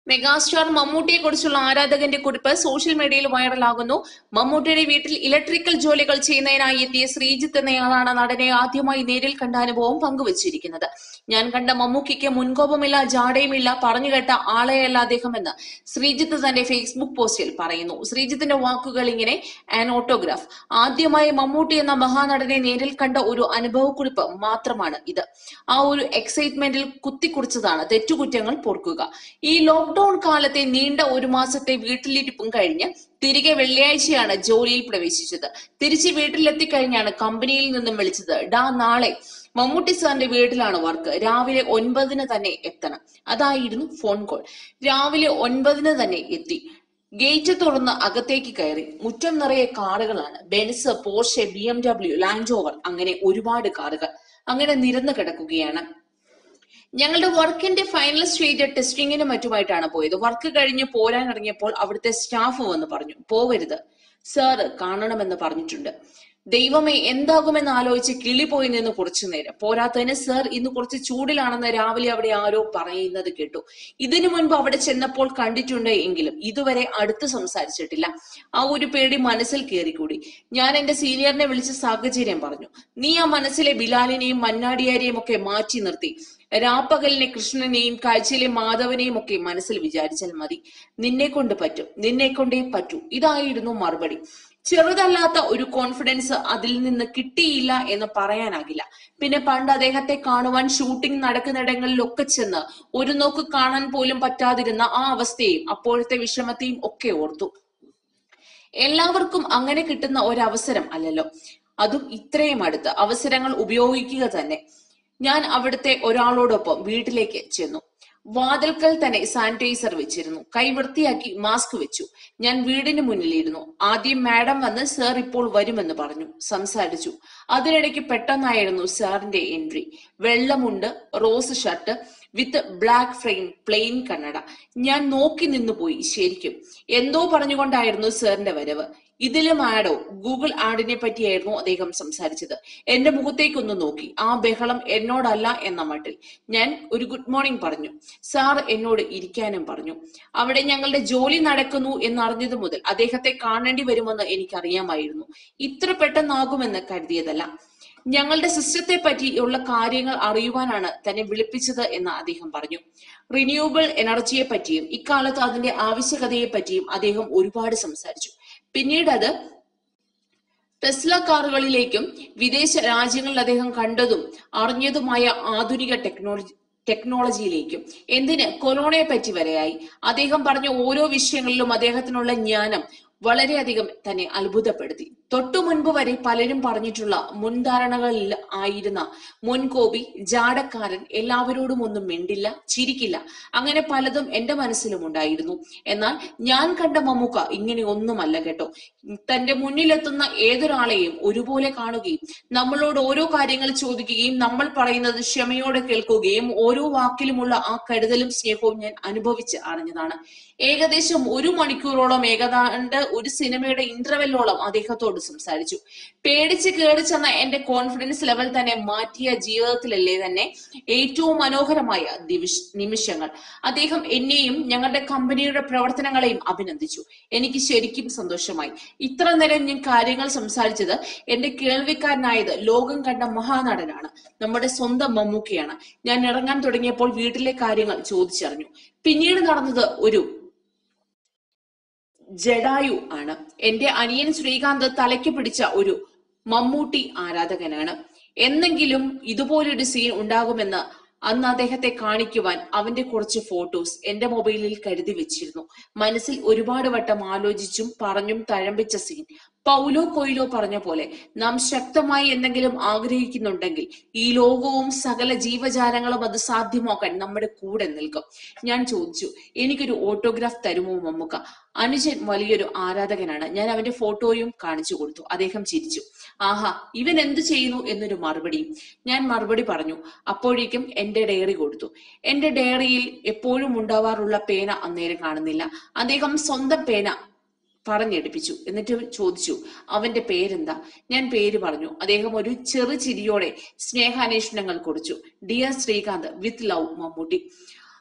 megastar മമ്മൂട്ടിയെ കുറിച്ചുള്ള ആരാധകന്റെ കുറിപ്പ് സോഷ്യൽ മീഡിയയിൽ വൈറലാകുന്നു മമ്മൂട്ടിയുടെ വീട്ടിൽ ഇലക്ട്രിക്കൽ ജോലികൾ ചെയ്യുന്നതിനായി എത്തിയ ശ്രീജിത്ത് എന്നയാളാണ് നടനെ ആദ്യമായി നേരിൽ കണ്ട അനുഭവം പങ്കുവച്ചിരിക്കുന്നത് ഞാൻ കണ്ട മമ്മൂക്കിക്ക് മുൻകോപമില്ല ജാടയുമില്ല പറഞ്ഞു കേട്ട ആളെയല്ല അദ്ദേഹമെന്ന് ശ്രീജിത്ത് തന്റെ ഫേസ്ബുക്ക് പോസ്റ്റിൽ പറയുന്നു ശ്രീജിത്തിന്റെ വാക്കുകൾ ഇങ്ങനെ ആൻ ഓട്ടോഗ്രാഫ് ആദ്യമായി മമ്മൂട്ടി എന്ന മഹാനടനെ നേരിൽ കണ്ട ഒരു അനുഭവക്കുറിപ്പ് മാത്രമാണ് ഇത് ആ ഒരു എക്സൈറ്റ്മെന്റിൽ കുത്തിക്കുറിച്ചതാണ് തെറ്റുകുറ്റങ്ങൾ പൊറുക്കുക ഈ ലോക്ക്ഡൌൺ കാലത്തെ നീണ്ട ഒരു മാസത്തെ വീട്ടിലിരിപ്പും കഴിഞ്ഞ് തിരികെ വെള്ളിയാഴ്ചയാണ് ജോലിയിൽ പ്രവേശിച്ചത് തിരിച്ച് വീട്ടിലെത്തിക്കഴിഞ്ഞാണ് കമ്പനിയിൽ നിന്നും വിളിച്ചത് ഡാ നാളെ മമ്മൂട്ടി സാറിന്റെ വീട്ടിലാണ് വർക്ക് രാവിലെ ഒൻപതിന് തന്നെ എത്തണം അതായിരുന്നു ഫോൺ കോൾ രാവിലെ ഒൻപതിന് തന്നെ എത്തി ഗേറ്റ് തുറന്ന് അകത്തേക്ക് കയറി മുറ്റം നിറയെ കാറുകളാണ് Benz Porsche B M W Land Rover അങ്ങനെ ഒരുപാട് കാറുകൾ അങ്ങനെ നിരന്നു കിടക്കുകയാണ് ഞങ്ങളുടെ വർക്കിന്റെ ഫൈനൽ സ്റ്റേജ് ടെസ്റ്റിങ്ങിനും മറ്റുമായിട്ടാണ് പോയത് വർക്ക് കഴിഞ്ഞ് പോരാൻ ഇറങ്ങിയപ്പോൾ അവിടുത്തെ സ്റ്റാഫ് വന്ന് പറഞ്ഞു പോവരുത് സാറ് കാണണമെന്ന് പറഞ്ഞിട്ടുണ്ട് ദൈവമേ എന്താകുമെന്ന് ആലോചിച്ച് കിളി പോയി നിന്ന് കുറച്ചു നേരം പോരാത്തതിന് സർ ഇന്ന് കുറച്ച് ചൂടിലാണെന്ന് രാവിലെ അവിടെ ആരോ പറയുന്നത് കേട്ടു ഇതിനു മുൻപ് അവിടെ ചെന്നപ്പോൾ കണ്ടിട്ടുണ്ട് എങ്കിലും ഇതുവരെ അടുത്ത് സംസാരിച്ചിട്ടില്ല ആ ഒരു പേടി മനസ്സിൽ കയറിക്കൂടി ഞാൻ എന്റെ സീനിയറിനെ വിളിച്ച സാഹചര്യം പറഞ്ഞു നീ ആ മനസ്സിലെ ബിലാലിനെയും മന്നാടിയാരെയും ഒക്കെ മാറ്റി നിർത്തി രാപ്പകലിനെ കൃഷ്ണനെയും കാഴ്ചയിലെ മാധവനെയും ഒക്കെ മനസ്സിൽ വിചാരിച്ചാൽ മതി നിന്നെ കൊണ്ട് പറ്റും നിന്നെ കൊണ്ടേ പറ്റൂ ഇതായിരുന്നു മറുപടി ചെറുതല്ലാത്ത ഒരു കോൺഫിഡൻസ് അതിൽ നിന്ന് കിട്ടിയില്ല എന്ന് പറയാനാകില്ല പിന്നെ പണ്ട് അദ്ദേഹത്തെ കാണുവാൻ ഷൂട്ടിംഗ് നടക്കുന്നിടങ്ങളിലൊക്കെ ചെന്ന് ഒരു നോക്ക് കാണാൻ പോലും പറ്റാതിരുന്ന ആ അവസ്ഥയെയും അപ്പോഴത്തെ വിഷമത്തെയും ഒക്കെ ഓർത്തു എല്ലാവർക്കും അങ്ങനെ കിട്ടുന്ന ഒരവസരം അല്ലല്ലോ അതും ഇത്രയും അടുത്ത് അവസരങ്ങൾ ഉപയോഗിക്കുക തന്നെ ഞാൻ അവിടുത്തെ ഒരാളോടൊപ്പം വീട്ടിലേക്ക് ചെന്നു വാതിൽക്കൽ തന്നെ സാനിറ്റൈസർ വെച്ചിരുന്നു കൈ വൃത്തിയാക്കി മാസ്ക് വെച്ചു ഞാൻ വീടിന് മുന്നിലിരുന്നു ആദ്യം മാഡം വന്ന് സാർ ഇപ്പോൾ വരുമെന്ന് പറഞ്ഞു സംസാരിച്ചു അതിനിടയ്ക്ക് പെട്ടെന്നായിരുന്നു സാറിന്റെ എൻട്രി വെള്ളമുണ്ട് rose shirt with black frame plain കണ്ണട ഞാൻ നോക്കി നിന്നുപോയി ശരിക്കും എന്തോ പറഞ്ഞുകൊണ്ടായിരുന്നു സാറിന്റെ വരവ് ഇതിലും ആഡോ ഗൂഗിൾ ആഡിനെ പറ്റിയായിരുന്നു അദ്ദേഹം സംസാരിച്ചത് എന്റെ മുഖത്തേക്കൊന്ന് നോക്കി ആ ബഹളം എന്നോടല്ല എന്ന മട്ടിൽ ഞാൻ ഒരു ഗുഡ് മോർണിംഗ് പറഞ്ഞു സാർ എന്നോട് ഇരിക്കാനും പറഞ്ഞു അവിടെ ഞങ്ങളുടെ ജോലി നടക്കുന്നു എന്നറിഞ്ഞത് മുതൽ അദ്ദേഹത്തെ കാണേണ്ടി വരുമെന്ന് എനിക്കറിയാമായിരുന്നു ഇത്ര പെട്ടെന്നാകുമെന്ന് കരുതിയതല്ല ഞങ്ങളുടെ സിസ്റ്റത്തെ പറ്റിയുള്ള കാര്യങ്ങൾ അറിയുവാനാണ് തന്നെ വിളിപ്പിച്ചത് എന്ന് അദ്ദേഹം പറഞ്ഞു റിന്യൂവബിൾ എനർജിയെ പറ്റിയും ഇക്കാലത്ത് അതിന്റെ ആവശ്യകതയെ പറ്റിയും അദ്ദേഹം ഒരുപാട് സംസാരിച്ചു പിന്നീട് അത് ടെസ്ല കാറുകളിലേക്കും വിദേശ രാജ്യങ്ങളിൽ അദ്ദേഹം കണ്ടതും അറിഞ്ഞതുമായ ആധുനിക ടെക്നോളജി ടെക്നോളജിയിലേക്കും എന്തിന് കൊറോണയെ പറ്റി വരെയായി അദ്ദേഹം പറഞ്ഞ ഓരോ വിഷയങ്ങളിലും അദ്ദേഹത്തിനുള്ള ജ്ഞാനം വളരെയധികം തന്നെ അത്ഭുതപ്പെടുത്തി തൊട്ടു മുൻപ് വരെ പലരും പറഞ്ഞിട്ടുള്ള മുൻധാരണകളിൽ ആയിരുന്ന മുൻകോപി ജാടക്കാരൻ എല്ലാവരോടും ഒന്നും മിണ്ടില്ല ചിരിക്കില്ല അങ്ങനെ പലതും എന്റെ മനസ്സിലും ഉണ്ടായിരുന്നു എന്നാൽ ഞാൻ കണ്ട മമ്മൂക്ക ഇങ്ങനെ ഒന്നുമല്ല കേട്ടോ തന്റെ മുന്നിലെത്തുന്ന ഏതൊരാളെയും ഒരുപോലെ കാണുകയും നമ്മളോട് ഓരോ കാര്യങ്ങൾ ചോദിക്കുകയും നമ്മൾ പറയുന്നത് ക്ഷമയോടെ കേൾക്കുകയും ഓരോ വാക്കിലുമുള്ള ആ കരുതലും സ്നേഹവും ഞാൻ അനുഭവിച്ച് അറിഞ്ഞതാണ് ഏകദേശം ഒരു മണിക്കൂറോളം ഏകദാണ്ട് ഒരു സിനിമയുടെ ഇന്റർവെല്ലോളം അദ്ദേഹത്തോട് സംസാരിച്ചു പേടിച്ച് കയറി ചെന്ന എന്റെ കോൺഫിഡൻസ് ലെവൽ തന്നെ മാറ്റിയ ജീവിതത്തിലല്ലേ തന്നെ ഏറ്റവും മനോഹരമായ ദിവിഷ് നിമിഷങ്ങൾ അദ്ദേഹം എന്നെയും ഞങ്ങളുടെ കമ്പനിയുടെ പ്രവർത്തനങ്ങളെയും അഭിനന്ദിച്ചു എനിക്ക് ശരിക്കും സന്തോഷമായി ഇത്ര നേരം ഞാൻ കാര്യങ്ങൾ സംസാരിച്ചത് എന്റെ കേൾവിക്കാരനായത് ലോകം കണ്ട മഹാനടനാണ് നമ്മുടെ സ്വന്തം മമ്മൂക്കയാണ് ഞാൻ ഇറങ്ങാൻ തുടങ്ങിയപ്പോൾ വീട്ടിലെ കാര്യങ്ങൾ ചോദിച്ചറിഞ്ഞു പിന്നീട് നടന്നത് ഒരു ജഡായു ആണ് എന്റെ അനിയൻ ശ്രീകാന്ത് തലയ്ക്ക് പിടിച്ച ഒരു മമ്മൂട്ടി ആരാധകനാണ് എന്നെങ്കിലും ഇതുപോലൊരു സീൻ ഉണ്ടാകുമെന്ന് അന്ന് അദ്ദേഹത്തെ കാണിക്കുവാൻ അവന്റെ കുറച്ച് ഫോട്ടോസ് എന്റെ മൊബൈലിൽ കരുതി വെച്ചിരുന്നു മനസ്സിൽ ഒരുപാട് വട്ടം ആലോചിച്ചും പറഞ്ഞും തഴമ്പിച്ച സീൻ പൗലോ കൊയിലോ പറഞ്ഞ പോലെ നാം ശക്തമായി എന്തെങ്കിലും ആഗ്രഹിക്കുന്നുണ്ടെങ്കിൽ ഈ ലോകവും സകല ജീവജാലങ്ങളും അത് സാധ്യമാക്കാൻ നമ്മുടെ കൂടെ നിൽക്കും ഞാൻ ചോദിച്ചു എനിക്കൊരു ഓട്ടോഗ്രാഫ് തരുമോ മമ്മുക്ക അനുജൻ വലിയൊരു ആരാധകനാണ് ഞാൻ അവന്റെ ഫോട്ടോയും കാണിച്ചു കൊടുത്തു അദ്ദേഹം ചിരിച്ചു ആഹാ ഇവൻ എന്ത് ചെയ്യുന്നു എന്നൊരു മറുപടിയും ഞാൻ മറുപടി പറഞ്ഞു അപ്പോഴേക്കും എന്റെ ഡയറി കൊടുത്തു എന്റെ ഡയറിയിൽ എപ്പോഴും ഉണ്ടാവാറുള്ള പേന അന്നേരം കാണുന്നില്ല അദ്ദേഹം സ്വന്തം പേന പറഞ്ഞെടുപ്പിച്ചു എന്നിട്ട് ചോദിച്ചു അവന്റെ പേരെന്താ ഞാൻ പേര് പറഞ്ഞു അദ്ദേഹം ഒരു ചെറു ചിരിയോടെ സ്നേഹാന്വേഷണങ്ങൾ കുറിച്ചു dear Sreekanth with love Mammootty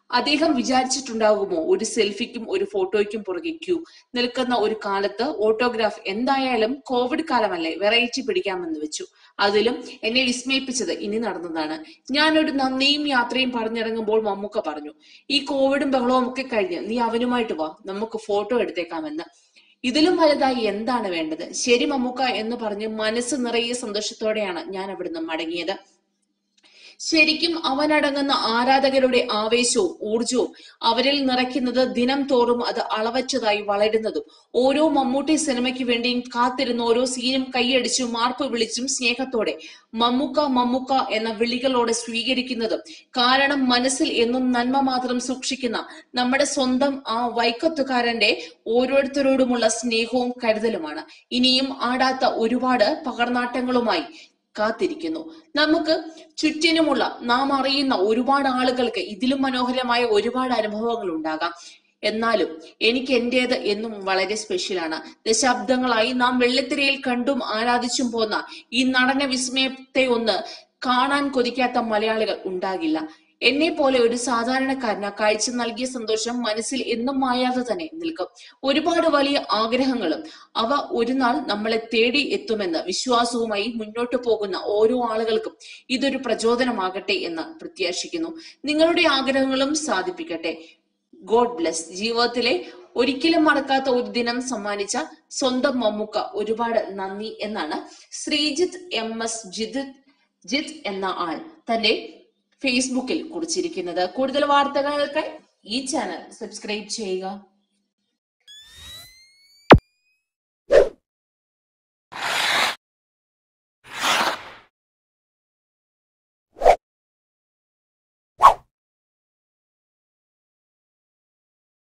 അദ്ദേഹം വിചാരിച്ചിട്ടുണ്ടാകുമോ ഒരു സെൽഫിക്കും ഒരു ഫോട്ടോയ്ക്കും പുറകെ ക്യൂ നിൽക്കുന്ന ഒരു കാലത്ത് ഓട്ടോഗ്രാഫ് എന്തായാലും കോവിഡ് കാലമല്ലേ വെറൈറ്റി പിടിക്കാമെന്ന് വെച്ചു അതിലും എന്നെ വിസ്മയിപ്പിച്ചത് ഇനി നടന്നതാണ് ഞാനൊരു നന്ദിയും യാത്രയും പറഞ്ഞിറങ്ങുമ്പോൾ മമ്മൂക്ക പറഞ്ഞു ഈ കോവിഡും ബഹളവും ഒക്കെ കഴിഞ്ഞ് നീ അവനുമായിട്ട് വാ നമുക്ക് ഫോട്ടോ എടുത്തേക്കാമെന്ന് ഇതിലും വലുതായി എന്താണ് വേണ്ടത് ശരി മമ്മൂക്ക എന്ന് പറഞ്ഞ് മനസ്സ് നിറയെ സന്തോഷത്തോടെയാണ് ഞാൻ അവിടുന്ന് മടങ്ങിയത് ശരിക്കും അവനടങ്ങുന്ന ആരാധകരുടെ ആവേശവും ഊർജവും അവരിൽ നിറയ്ക്കുന്നത് ദിനം തോറും അത് അളവച്ചതായി വളരുന്നതും ഓരോ മമ്മൂട്ടി സിനിമയ്ക്ക് വേണ്ടിയും കാത്തിരുന്ന ഓരോ സീനും കൈയടിച്ചും മാർപ്പ് വിളിച്ചും സ്നേഹത്തോടെ മമ്മൂക്ക മമ്മൂക്ക എന്ന വിളികളോടെ സ്വീകരിക്കുന്നതും കാരണം മനസ്സിൽ എന്നും നന്മ മാത്രം സൂക്ഷിക്കുന്ന നമ്മുടെ സ്വന്തം ആ വൈക്കത്തുകാരന്റെ ഓരോരുത്തരോടുമുള്ള സ്നേഹവും കരുതലുമാണ് ഇനിയും ആടാത്ത ഒരുപാട് പകർനാട്ടങ്ങളുമായി കാത്തിരിക്കുന്നു നമുക്ക് ചുറ്റിനുമുള്ള നാം അറിയുന്ന ഒരുപാട് ആളുകൾക്ക് ഇതിലും മനോഹരമായ ഒരുപാട് അനുഭവങ്ങൾ ഉണ്ടാകാം എന്നാലും എനിക്ക് എന്റേത് എന്നും വളരെ സ്പെഷ്യലാണ് ദശാബ്ദങ്ങളായി നാം വെള്ളിത്തിരയിൽ കണ്ടും ആരാധിച്ചും പോന്ന ഈ നടന വിസ്മയത്തെ ഒന്ന് കാണാൻ കൊതിക്കാത്ത മലയാളികൾ ഉണ്ടാകില്ല എന്നെ പോലെ ഒരു സാധാരണക്കാരന് കാഴ്ച നൽകിയ സന്തോഷം മനസ്സിൽ എന്നും മായാതെ തന്നെ നിൽക്കും ഒരുപാട് വലിയ ആഗ്രഹങ്ങളും അവ ഒരു നാൾ നമ്മളെ തേടി എത്തുമെന്ന് വിശ്വാസവുമായി മുന്നോട്ട് പോകുന്ന ഓരോ ആളുകൾക്കും ഇതൊരു പ്രചോദനമാകട്ടെ എന്ന് പ്രത്യാശിക്കുന്നു നിങ്ങളുടെ ആഗ്രഹങ്ങളും സാധിപ്പിക്കട്ടെ ഗോഡ് ബ്ലെസ് ജീവിതത്തിലെ ഒരിക്കലും മറക്കാത്ത ഒരു ദിനം സമ്മാനിച്ച സ്വന്തം മമ്മൂക്ക ഒരുപാട് നന്ദി എന്നാണ് ശ്രീജിത്ത് എം എസ് ജിത് ജിത്ത് എന്ന ആൾ തന്റെ ഫേസ്ബുക്കിൽ കുറിച്ചിരിക്കുന്നത് കൂടുതൽ വാർത്തകൾക്കായി ഈ ചാനൽ സബ്സ്ക്രൈബ് ചെയ്യുക